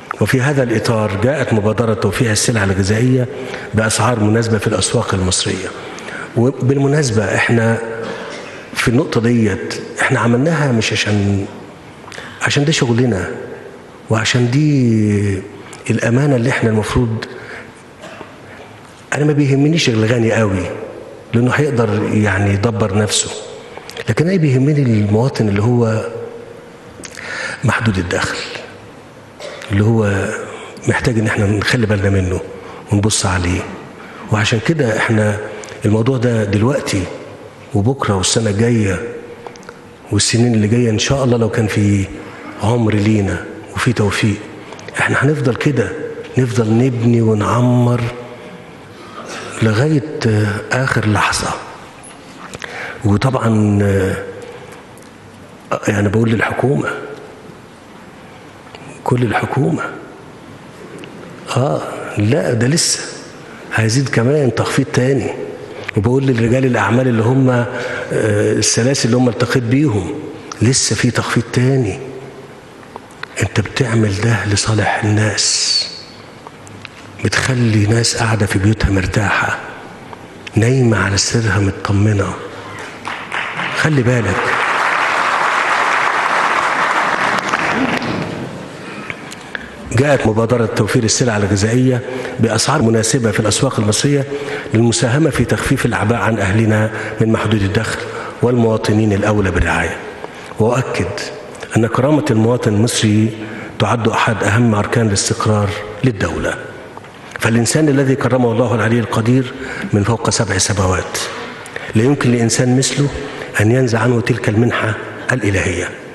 وفي هذا الإطار جاءت مبادرة توفير السلع الغذائية بأسعار مناسبة في الأسواق المصرية وبالمناسبة احنا في النقطة ديت احنا عملناها مش عشان عشان ده شغلنا وعشان دي الأمانة اللي احنا المفروض أنا ما بيهمنيش الغني قوي لأنه هيقدر يعني يدبر نفسه لكن أنا بيهمني المواطن اللي هو محدود الدخل اللي هو محتاج ان احنا نخلي بالنا منه ونبص عليه وعشان كده احنا الموضوع ده دلوقتي وبكره والسنه الجايه والسنين اللي جايه ان شاء الله لو كان في عمر لينا وفي توفيق احنا هنفضل كده نفضل نبني ونعمر لغايه اخر لحظه وطبعا يعني بقول للحكومه كل الحكومة آه لا ده لسه هيزيد كمان تخفيض تاني وبقول للرجال الأعمال اللي هم آه السلاسل اللي هم التقيت بيهم لسه في تخفيض تاني انت بتعمل ده لصالح الناس بتخلي ناس قاعدة في بيوتها مرتاحة نايمة على سرها مطمنة خلي بالك جاءت مبادرة توفير السلع الغذائية بأسعار مناسبة في الأسواق المصرية للمساهمة في تخفيف الأعباء عن أهلنا من محدود الدخل والمواطنين الأولى بالرعاية وأؤكد أن كرامة المواطن المصري تعد أحد أهم أركان الاستقرار للدولة فالإنسان الذي كرمه الله العلي القدير من فوق سبع سماوات لا يمكن لإنسان مثله أن ينزع عنه تلك المنحة الإلهية